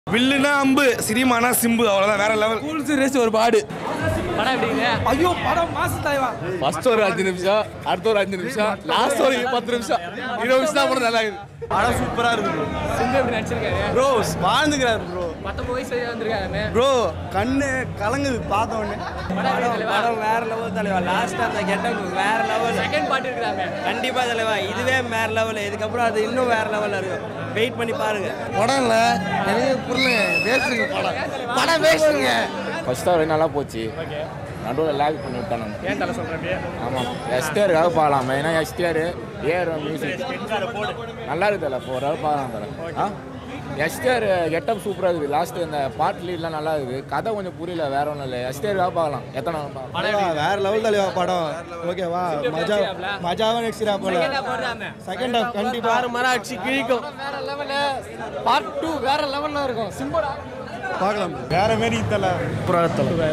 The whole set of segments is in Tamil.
வில்லுனா அம்பு சினிமானா சிம்பு அவ்வளோதான் வேற லெவல் கூல்ஸ் ரேஸ் ஒரு பாடு படம் எப்படிங்க ஐயோ படம் மாசு தலைவா ஃபர்ஸ்ட் ஒரு அஞ்சு நிமிஷம் அடுத்த ஒரு அஞ்சு நிமிஷம் லாஸ்ட் ஒரு பத்து நிமிஷம் இருபது நிமிஷம் தான் கூட நல்லா இருக்குது படம் சூப்பரா இருக்கு ப்ரோ சிம்பு எப்படி நடிச்சிருக்காரு ப்ரோ வாழ்ந்துக்கிறாரு ப்ரோ பத்தொன்பது வயசு வந்திருக்காரு ப்ரோ கண்ணு கலங்குது பார்த்த உடனே படம் வேற லெவல் தலைவா லாஸ்ட் அந்த கெட்டப் வேற லெவல் செகண்ட் பார்ட் இருக்கிறாங்க கண்டிப்பா தலைவா இதுவே வேற லெவல் இதுக்கப்புறம் அது இன்னும் வேற லெவல்ல இருக்கும் வெயிட் பண்ணி பாருங்க படம் இல்ல எனக்கு புரியல வேஸ்ட்டுங்க படம் படம் வேஸ்ட்டுங்க ஃபர்ஸ்ட் ஹவர் நல்லா போச்சு நடுவில் லேக் பண்ணி விட்டானுங்க ஏன் தலை சொல்றேன் ஆமாம் எஸ்டிஆருக்காக பார்க்கலாம் மெயினாக எஸ்டிஆர் ஏஆர் மியூசிக் நல்லா இருக்குதுல்ல ஃபோர் ஹவர் பார்க்கலாம் தர ஆ எஸ்டிஆர் கெட்டப் சூப்பராக இருக்குது லாஸ்ட் இந்த பாட்டு லீட்லாம் நல்லா இருக்குது கதை கொஞ்சம் புரியல வேற ஒன்றும் இல்லை எஸ்டிஆருக்காக பார்க்கலாம் எத்தனை நாள் பார்க்கலாம் வேற லெவல் தலைவா படம் ஓகேவா மஜா மஜாவா நெக்ஸ்டா போல செகண்ட் ஹாஃப் கண்டிப்பா ஆறு மரம் அடிச்சு கிழிக்கும் வேற லெவல்ல பார்ட் டூ வேற லெவல்ல இருக்கும் சிம்புடா பார்க்கலாம் வேற மாரி தல சூப்பரா தல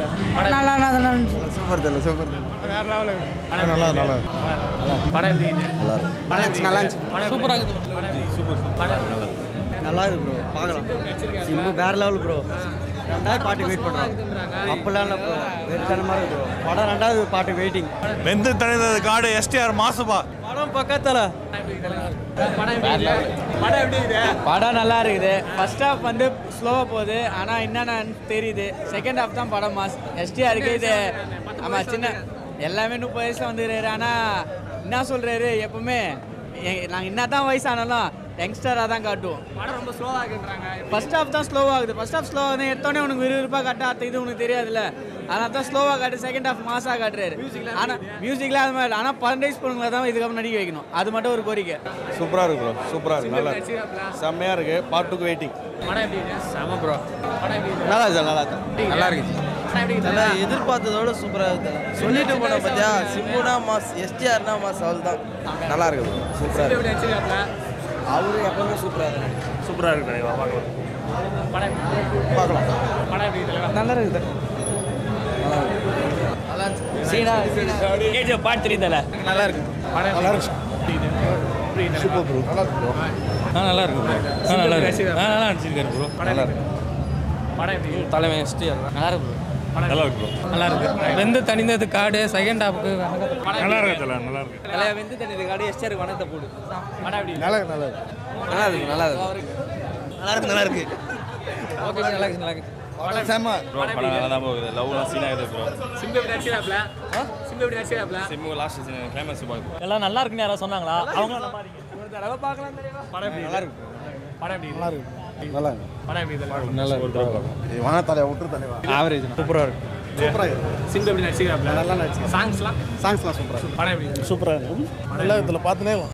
சூப்பர் தல சூப்பர் நல்லா நல்லா படம் எப்படி நல்லா இருந்துச்சு நல்லா இருந்துச்சு சூப்பரா இருக்குது நல்லா இருக்கு ப்ரோ பார்க்கலாம் சிம்பு வேற லெவல் ப்ரோ ரெண்டாவது பாட்டு வெயிட் பண்றோம் அப்பெல்லாம் இல்லை ப்ரோ வெறித்தனமா இருக்கு ப்ரோ படம் ரெண்டாவது பாட்டு வெயிட்டிங் வெந்து தணிந்தது காடு எஸ்டிஆர் மாசுபா படம் பக்கத்துல படம் எப்படி இருக்கு? படம் எப்படி இருக்குது படம் நல்லா இருக்குது ஃபர்ஸ்ட் ஹாஃப் வந்து ஸ்லோவாக போகுது ஆனால் என்னென்னு தெரியுது செகண்ட் ஹாஃப் தான் படம் மாஸ் எஸ்டிஆருக்கு இது ஆமாம் சின்ன எல்லாமே முப்பது வயசில் வந்துக்கிறாரு ஆனால் என்ன சொல்கிறாரு எப்பவுமே நாங்கள் என்ன தான் வயசானாலும் யங்ஸ்டராக தான் காட்டுவோம் படம் ரொம்ப ஸ்லோவா இருக்குன்றாங்க ஃபர்ஸ்ட் ஹாஃப் தான் ஸ்லோவாக ஆகுது ஃபர்ஸ்ட் ஹாஃப் ஸ்லோவாக வந்து எடுத்தோடனே உனக்கு விறுவிறுப்பாக காட்ட அடுத்த இது உனக்கு தெரியாதுல்ல அதனால தான் ஸ்லோவாக காட்டு செகண்ட் ஹாஃப் மாசாக காட்டுறாரு ஆனால் மியூசிக்லாம் அது மாதிரி ஆனால் பன்னெண்டு பொண்ணுங்களை தான் இதுக்கப்புறம் நடிக்க வைக்கணும் அது மட்டும் ஒரு கோரிக்கை சூப்பரா இருக்கு ப்ரோ சூப்பரா இருக்கு நல்லா இருக்கு நடிச்சிருக்காப்ல. செம்மையா இருக்கு பார்ட் டூக்கு வெயிட்டிங் படம் எப்படி இருக்கு செம ப்ரோ படம் எப்படி இருக்கு நல்லா இருக்கு நல்லா இருக்கு நல்லா இருக்குது படம் எப்படி இருக்கு எதிர்பார்த்ததோட சூப்பரா இருக்கு சொல்லிட்டு போன பத்தியா சிம்புனா மாஸ் எஸ்டிஆர்னா மாஸ் அவள் தான் நல்லா இருக்கு ப்ரோ சூப்பரா சிம்பு எப்படி நடிச்சிருக்காப்ல அவரு எப்பவுமே சூப்பரா இருக்கு சூப்பரா இருக்கு தலைவா பார்க்கலாம் படம் எப்படி இருக்கு? பார்க்கலாம் படம் எப்படி இருக்கு நல்லா இருக்குது சீனா கேஜிஎஃப் பாட்டு தெரியுதல நல்லா இருக்கு படம் நல்லா இருக்கு சூப்பர் ப்ரோ நல்லா இருக்கு ப்ரோ ஆ நல்லா இருக்கு ப்ரோ ஆ நல்லா இருக்கு ஆ நல்லா நடிச்சிருக்காரு ப்ரோ நல்லா இருக்கு படம் எப்படி இருக்கு? தலைமை எஸ்டிஆர் நல்லா இருக்கு ப்ரோ நல்லா இருக்கு ப்ரோ நல்லா இருக்கு வெந்து தனிந்தது காடு செகண்ட் ஹாஃப்க்கு நல்லா இருக்கு தல நல்லா இருக்கு தலையா வெந்து தனிந்தது காடு எஸ்டிஆருக்கு வணக்கத்தை போடு படம் எப்படி இருக்கு? நல்லா இருக்கு நல்லா இருக்கு நல்லா இருக்கு நல்லா இருக்கு நல்லா இருக்கு நல்லா இருக்கு ஓகே நல்லா இருக்கு நல்லா இருக்கு செம்ம ப்ரோ படம் நல்லா தான் போகுது லவ்லாம் சீனா இருக்குது ப்ரோ சிம்பு எப்படி நடிச்சிருக்காப்ல சிம்பு எப்படி நடிச்சிருக்காப்ல சிம்மு லாஸ்ட் சீன் கிளைமேக்ஸ் பார்த்து எல்லாம் நல்லா இருக்குன்னு யாராவது சொன்னாங்களா அவங்க நம்பாதீங்க ஒரு தடவை பார்க்கலாம் தெரியுமா படம் எப்படி நல்லா இருக்கு? இருக்கு படம் எப்படி நல்லா இருக்கு? இருக்கு நல்லா இருக்கு படம் எப்படி இருக்கு? நல்லா இருக்கு வாங்க தலைவா விட்டுரு தலைவா ஆவரேஜ் சூப்பராக இருக்கு சூப்பரா இருக்கு சிம்பு எப்படி நடிச்சிருக்காப்ல நல்லா நடிச்சு சாங்ஸ்லாம் சாங்ஸ்லாம் சூப்பரா படம் எப்படி இருக்கு? சூப்பரா இருக்கு நல்லா இதில் பார்த்துனே